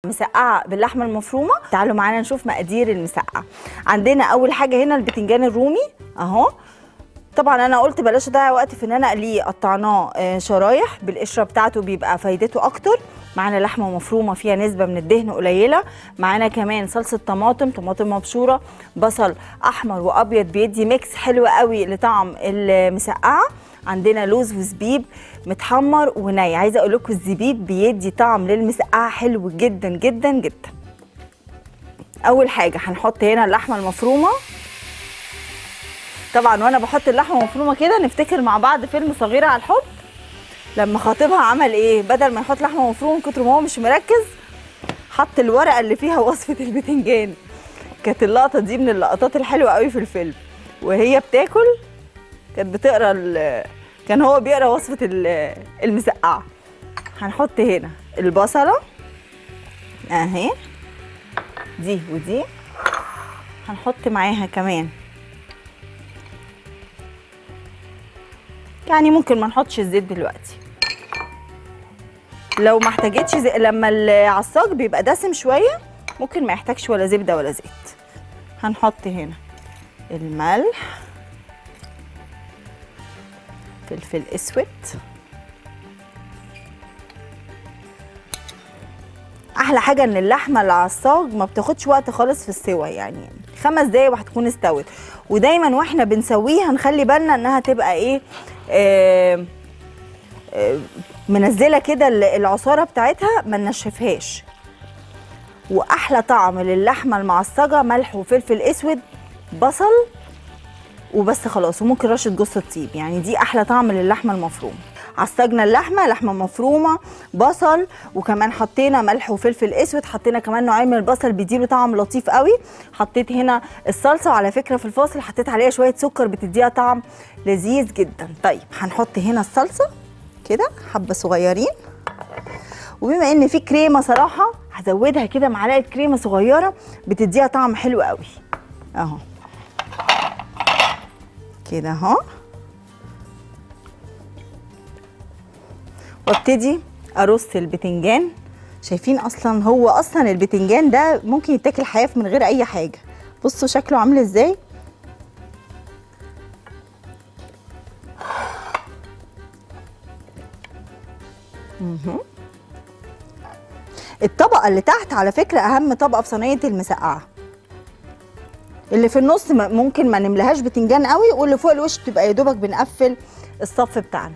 مسقعه باللحمه المفرومه تعالوا معانا نشوف مقادير المسقعه عندنا اول حاجه هنا البتنجان الرومي اهو طبعا انا قلت بلاش اضيع وقت في ان انا اقليه قطعناه آه، شرايح بالقشره بتاعته بيبقى فايدته اكتر معانا لحمه مفرومه فيها نسبه من الدهن قليله معانا كمان صلصه طماطم طماطم مبشوره بصل احمر وابيض بيدي ميكس حلو قوي لطعم المسقعه عندنا لوز وزبيب متحمر وني عايزه اقول لكم الزبيب بيدي طعم للمسقعه حلو جدا جدا جدا اول حاجه هنحط هنا اللحمه المفرومه طبعا وانا بحط اللحمه المفرومه كده نفتكر مع بعض فيلم صغيره على الحب لما خطيبها عمل ايه بدل ما يحط لحمه مفرومه من كتر ما هو مش مركز حط الورقه اللي فيها وصفه البتنجان كانت اللقطه دي من اللقطات الحلوه قوي في الفيلم وهي بتاكل كانت بتقرا ال- كان هو بيقرا وصفه ال- المسقعه هنحط هنا البصله اهي دي ودي هنحط معاها كمان يعني ممكن ما نحطش الزيت دلوقتي لو ما احتاجتش زي... لما العصاج بيبقى دسم شويه ممكن ما يحتاجش ولا زبده ولا زيت هنحط هنا الملح فلفل اسود احلى حاجه ان اللحمه العصاج ما بتاخدش وقت خالص في السوى يعني خمس دقايق وهتكون استوت ودايما واحنا بنسويها نخلي بالنا انها تبقى ايه آه آه منزله كده ال- العصاره بتاعتها ما ننشفهاش واحلى طعم للحمه المعصجه ملح وفلفل اسود بصل وبس خلاص وممكن رشه جوز الطيب يعني دي احلى طعم للحمه المفرومه عصجنا اللحمه لحمه مفرومه بصل وكمان حطينا ملح وفلفل اسود حطينا كمان نوعين من البصل بيديله طعم لطيف قوي حطيت هنا الصلصه وعلى فكره في الفاصل حطيت عليها شويه سكر بتديها طعم لذيذ جدا طيب هنحط هنا الصلصه كده حبه صغيرين وبما ان في كريمه صراحه هزودها كده معلقه كريمه صغيره بتديها طعم حلو قوي اهو كده اهو وابتدي ارص البتنجان شايفين اصلا هو اصلا البتنجان ده ممكن يتاكل حياف من غير اي حاجه بصوا شكله عامل ازاي مهم. الطبقه اللي تحت على فكره اهم طبقه في صينيه المسقعه اللي في النص م- ممكن ما نملهاش بتنجان قوي واللي فوق الوش تبقى يا دوبك بنقفل الصف بتاعنا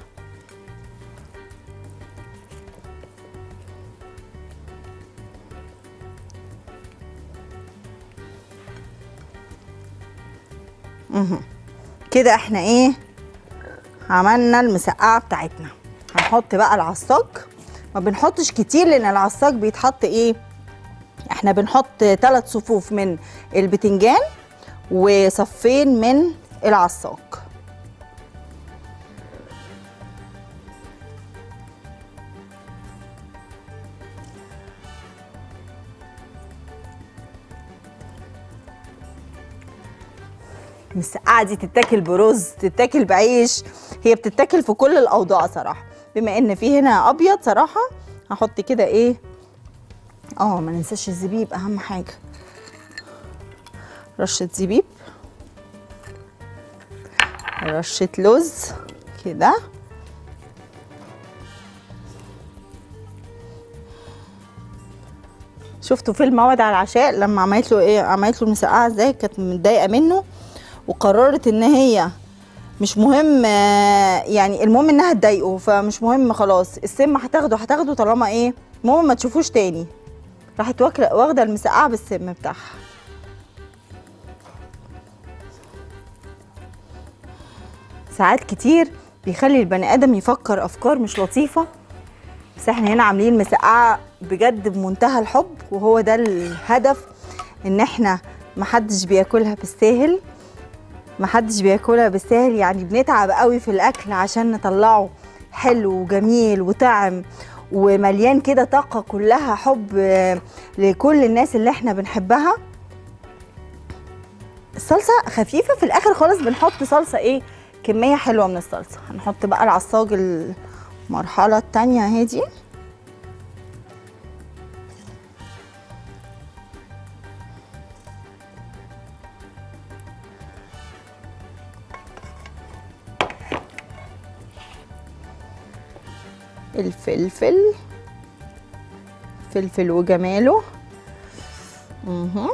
مهم. كده احنا ايه عملنا المسقعه بتاعتنا هنحط بقى العصاج ما بنحطش كتير لان العصاج بيتحط ايه احنا بنحط ثلاث صفوف من البتنجان وصفين من العصاج المسقعه دي تتاكل برز تتاكل بعيش هي بتتاكل في كل الاوضاع صراحه بما ان في هنا ابيض صراحه هحط كده ايه اه ما ننساش الزبيب اهم حاجه رشه زبيب رشه لوز كده شفتوا فيلم موعد على العشاء لما عملت له ايه عملت له المسقعه ازاي كانت متضايقه منه وقررت ان هي مش مهم آه، يعني المهم انها تضايقه فمش مهم خلاص السم هتاخده هتاخده طالما ايه المهم ما تشوفوش تاني راحت واكله واخده المسقعه بالسم بتاعها ساعات كتير بيخلي البني ادم يفكر افكار مش لطيفه بس احنا هنا عاملين مسقعه بجد بمنتهى الحب وهو ده الهدف ان احنا محدش بياكلها بالساهل محدش بياكلها بالساهل يعني بنتعب قوي في الاكل عشان نطلعه حلو وجميل وطعم ومليان كده طاقه كلها حب آه، لكل الناس اللي احنا بنحبها الصلصه خفيفه في الاخر خالص بنحط صلصه ايه كميه حلوه من الصلصه هنحط بقى العصاج المرحله التانية اهي دي الفلفل فلفل وجماله مهم.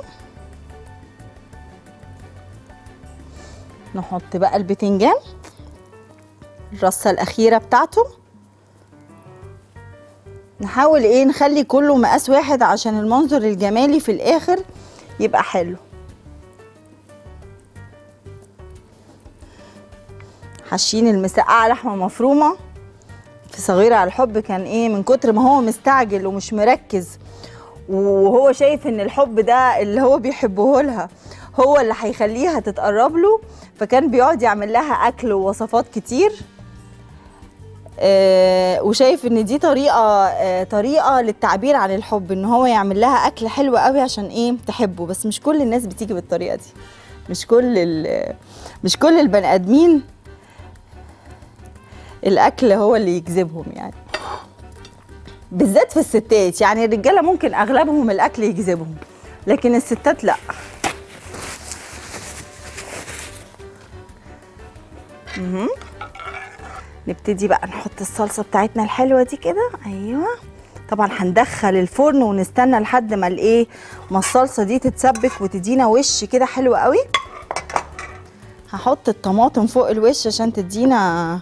نحط بقى البتنجان الرصة الأخيرة بتاعته نحاول ايه نخلي كله مقاس واحد عشان المنظر الجمالي في الآخر يبقى حلو حاشين المسقعة لحمة مفرومة في صغيرة على الحب كان ايه من كتر ما هو مستعجل ومش مركز وهو شايف ان الحب ده اللي هو بيحبه لها هو اللي هيخليها تتقرب له فكان بيقعد يعمل لها اكل ووصفات كتير آه وشايف ان دي طريقه آه طريقه للتعبير عن الحب ان هو يعمل لها اكل حلو قوي عشان ايه تحبه بس مش كل الناس بتيجي بالطريقه دي مش كل ال- مش كل البني ادمين الاكل هو اللي يجذبهم يعني بالذات في الستات يعني الرجاله ممكن اغلبهم الاكل يجذبهم لكن الستات لا مهم. نبتدي بقى نحط الصلصه بتاعتنا الحلوه دي كده ايوه طبعا هندخل الفرن ونستنى لحد ما الايه ما الصلصه دي تتسبك وتدينا وش كده حلو قوي هحط الطماطم فوق الوش عشان تدينا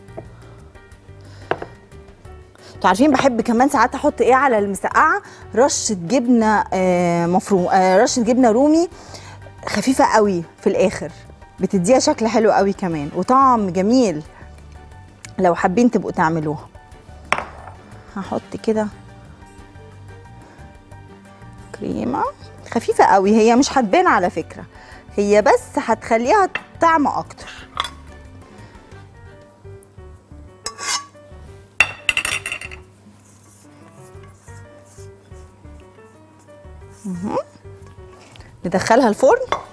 انتوا عارفين بحب كمان ساعات احط ايه على المسقعه رشه جبنه آه مفروم آه رشه جبنه رومي خفيفه قوي في الاخر بتديها شكل حلو قوي كمان وطعم جميل لو حابين تبقوا تعملوها هحط كده كريمه خفيفه قوي هي مش هتبان على فكره هي بس هتخليها طعم اكتر ندخلها الفرن